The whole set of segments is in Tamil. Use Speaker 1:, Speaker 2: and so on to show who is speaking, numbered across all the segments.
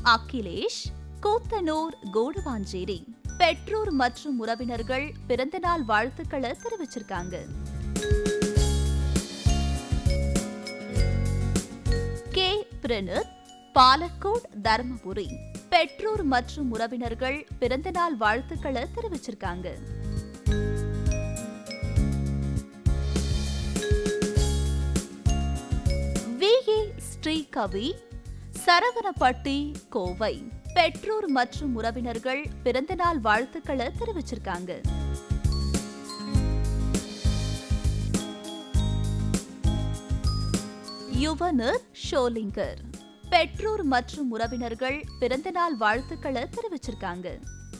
Speaker 1: அகிலேஷ் கூத்தனூர் கோடுவாஞ்சேரி பெற்றோர் மற்றும் உறவினர்கள் பிறந்தநாள் வாழ்த்துக்களை தெரிவிச்சிருக்காங்க கே பிரணத் பாலக்கோட் தர்மபுரி பெற்றோர் மற்றும் உறவினர்கள் பிறந்தநாள் வாழ்த்துக்களை தெரிவிச்சிருக்காங்க வி ஏ ஸ்ரீகவி சரவணப்பட்டி கோவை பெற்றோர் மற்றும் உறவினர்கள் பிறந்தநாள் வாழ்த்துக்களை தெரிவிச்சிருக்காங்க யுவனர் ஷோலிங்கர் பெற்றோர் மற்றும் உறவினர்கள் பிறந்தநாள் வாழ்த்துக்களை தெரிவிச்சிருக்காங்க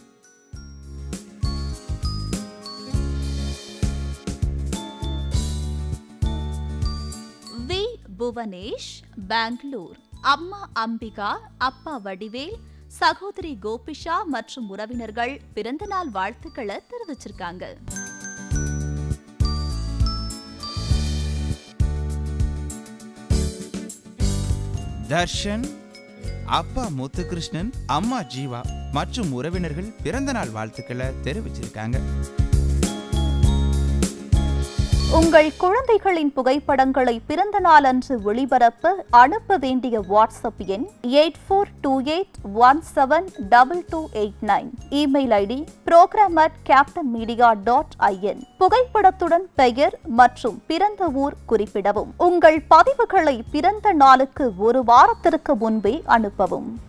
Speaker 1: வி புவனேஷ் பெங்களூர் அம்மா அம்பிகா அப்பா வடிவேல் சகோதரி கோபிஷா மற்றும் உறவினர்கள் பிறந்தநாள் வாழ்த்துக்களை தெரிவிச்சிருக்காங்க
Speaker 2: தர்ஷன் அப்பா முத்துகிருஷ்ணன் அம்மா ஜீவா மற்றும் உறவினர்கள் பிறந்தநாள் வாழ்த்துக்களை தெரிவிச்சிருக்காங்க
Speaker 1: உங்கள் குழந்தைகளின் புகைப்படங்களை பிறந்த நாள் அன்று ஒளிபரப்ப அனுப்ப வேண்டிய வாட்ஸ்அப் எண் eight four two eight one seven double two eight nine email ID program at captain media dot in புகைப்படத்துடன் பெயர் மற்றும் பிறந்த ஊர் குறிப்பிடவும் உங்கள் பதிவுகளை பிறந்த நாளுக்கு ஒரு வாரத்திற்கு முன்பே அனுப்பவும்